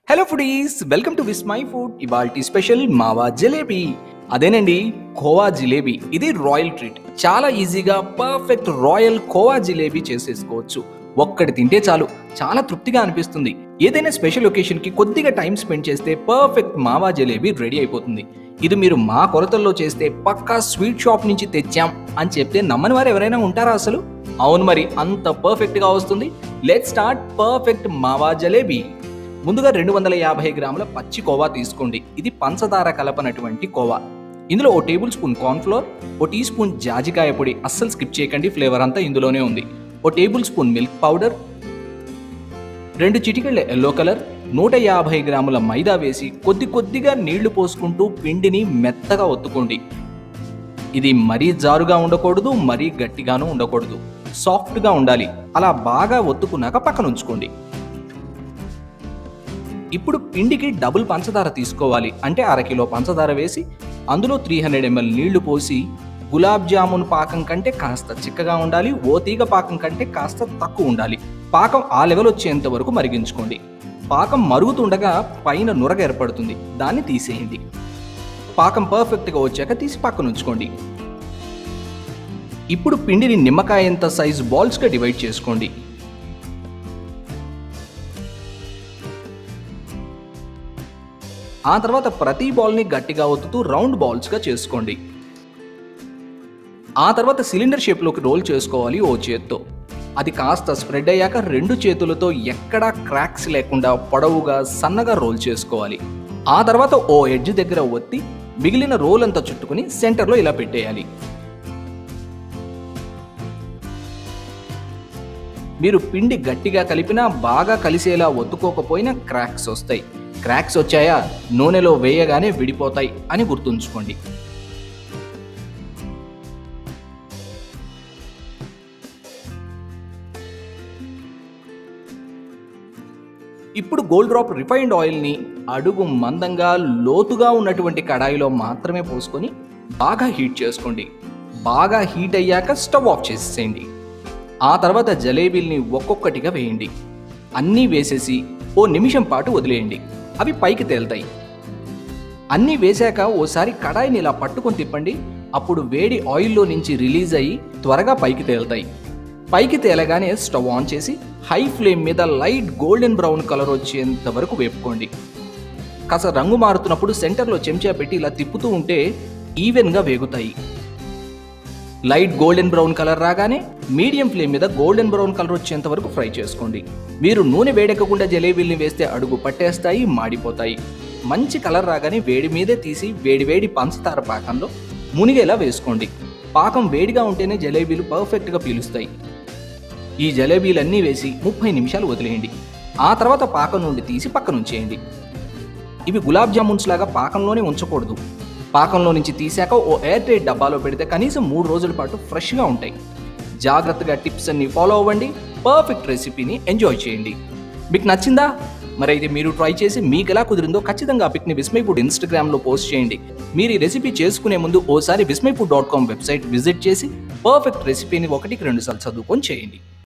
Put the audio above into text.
hello foodies welcome to Vismai food ఇవాల్టి special mawa jalebi అదేనండి కోవా జిలేబీ ఇది రాయల్ ట్రీట్ చాలా ఈజీగా పర్ఫెక్ట్ రాయల్ కోవా జిలేబీ చేసేసుకోవచ్చు ఒక్కటి తింటే చాలు చాలా తృప్తిగా అనిపిస్తుంది ఏదైనా స్పెషల్ ఒకేషన్ కి కొద్దిగా టైం స్పెండ్ చేస్తే పర్ఫెక్ట్ మావా జిలేబీ రెడీ అయిపోతుంది ఇది మీరు మా కొలతల్లో చేస్తే పక్కా స్వీట్ షాప్ నుంచి తెచ్చాం అని చెప్తే నమ్మని వారు ఎవరైనా ఉంటారా అసలు అవును మరి అంత పర్ఫెక్ట్ గా వస్తుంది లెట్ స్టార్ట్ పర్ఫెక్ట్ మావా జలేబీ ముందుగా రెండు వందల యాభై గ్రాముల పచ్చి కోవా తీసుకోండి ఇది పంచదార కలపనటువంటి కోవా ఇందులో ఓ టేబుల్ స్పూన్ కార్న్ఫ్లోర్ ఓ టీ స్పూన్ జాజికాయ పొడి అస్సలు స్కిప్ చేయకండి ఫ్లేవర్ అంతా ఇందులోనే ఉంది ఓ టేబుల్ స్పూన్ మిల్క్ పౌడర్ రెండు చిటికెళ్ళ ఎల్లో కలర్ నూట యాభై గ్రాముల మైదా వేసి కొద్ది కొద్దిగా నీళ్లు పోసుకుంటూ పిండిని మెత్తగా ఒత్తుకోండి ఇది మరీ జారుగా ఉండకూడదు మరీ గట్టిగాను ఉండకూడదు సాఫ్ట్గా ఉండాలి అలా బాగా ఒత్తుకున్నాక పక్కన ఉంచుకోండి ఇప్పుడు పిండికి డబుల్ పంచదార తీసుకోవాలి అంటే అరకిలో పంచదార వేసి అందులో త్రీ హండ్రెడ్ ఎంఎల్ నీళ్లు పోసి గులాబ్ జామున్ పాకం కంటే కాస్త చిక్కగా ఉండాలి ఓ తీగ పాకం కంటే కాస్త తక్కువ ఉండాలి పాకం ఆ లెవెల్ వచ్చేంత వరకు మరిగించుకోండి పాకం మరుగుతుండగా పైన నురగ ఏర్పడుతుంది దాన్ని తీసేయండి పాకం పర్ఫెక్ట్గా వచ్చాక తీసి పక్కన ఉంచుకోండి ఇప్పుడు పిండిని నిమ్మకాయంత సైజు బాల్స్గా డివైడ్ చేసుకోండి ఆ తర్వాత ప్రతి బాల్ని గట్టిగా ఒత్తుతూ రౌండ్ బాల్స్గా చేసుకోండి ఆ తర్వాత సిలిండర్ షేప్లోకి రోల్ చేసుకోవాలి ఓ చేత్తో అది కాస్త స్ప్రెడ్ అయ్యాక రెండు చేతులతో ఎక్కడా క్రాక్స్ లేకుండా పొడవుగా సన్నగా రోల్ చేసుకోవాలి ఆ తర్వాత ఓ ఎడ్జ్ దగ్గర ఒత్తి మిగిలిన రోల్ అంతా చుట్టుకుని సెంటర్లో ఇలా పెట్టేయాలి మీరు పిండి గట్టిగా కలిపినా బాగా కలిసేలా ఒత్తుకోకపోయినా క్రాక్స్ వస్తాయి క్రాక్స్ వచ్చాయా నూనెలో వేయగానే విడిపోతాయి అని గుర్తుంచుకోండి ఇప్పుడు గోల్డ్ డ్రాప్ రిఫైన్డ్ ఆయిల్ని అడుగు మందంగా లోతుగా ఉన్నటువంటి కడాయిలో మాత్రమే పోసుకొని బాగా హీట్ చేసుకోండి బాగా హీట్ అయ్యాక స్టవ్ ఆఫ్ చేసేసేయండి ఆ తర్వాత జలేబీల్ని ఒక్కొక్కటిగా వేయండి అన్నీ వేసేసి ఓ నిమిషం పాటు వదిలేయండి అవి పైకి తేలుతాయి అన్నీ వేశాక ఓసారి కడాయిని ఇలా పట్టుకొని తిప్పండి అప్పుడు వేడి ఆయిల్లో నుంచి రిలీజ్ అయ్యి త్వరగా పైకి తేలుతాయి పైకి తేలగానే స్టవ్ ఆన్ చేసి హై ఫ్లేమ్ మీద లైట్ గోల్డెన్ బ్రౌన్ కలర్ వచ్చేంత వరకు వేపుకోండి కాస్త రంగు మారుతున్నప్పుడు సెంటర్లో చెంచా పెట్టి ఇలా తిప్పుతూ ఉంటే ఈవెన్గా వేగుతాయి లైట్ గోల్డెన్ బ్రౌన్ కలర్ రాగానే మీడియం ఫ్లేమ్ మీద గోల్డెన్ బ్రౌన్ కలర్ వచ్చేంత వరకు ఫ్రై చేసుకోండి మీరు నూనె వేడెక్కకుండా జలేబీల్ని వేస్తే అడుగు పట్టేస్తాయి మాడిపోతాయి మంచి కలర్ రాగానే వేడి మీదే తీసి వేడి వేడి పంచదార పాకంలో మునిగేలా వేసుకోండి పాకం వేడిగా ఉంటేనే జలేబీలు పర్ఫెక్ట్గా పీలుస్తాయి ఈ జలేబీలన్నీ వేసి ముప్పై నిమిషాలు వదిలేయండి ఆ తర్వాత పాకం నుండి తీసి పక్కన ఉంచేయండి ఇవి గులాబ్ జామున్స్ లాగా పాకంలోనే ఉంచకూడదు పాకంలో నుంచి తీసాక ఓ ఎయిర్ టైట్ డబ్బాలో పెడితే కనీసం మూడు రోజుల పాటు ఫ్రెష్గా ఉంటాయి జాగ్రత్తగా టిప్స్ అన్ని ఫాలో అవ్వండి పర్ఫెక్ట్ రెసిపీని ఎంజాయ్ చేయండి మీకు నచ్చిందా మరి అయితే మీరు ట్రై చేసి మీకు ఎలా కుదిరిందో ఖచ్చితంగా ఆ పిక్ని విస్మై ఫుడ్ ఇన్స్టాగ్రామ్లో పోస్ట్ చేయండి మీరు ఈ రెసిపీ చేసుకునే ముందు ఓసారి Vismai food dot com website visit చేసి పర్ఫెక్ట్ రెసిపీని ఒకటికి రెండు సార్లు చదువుకొని చేయండి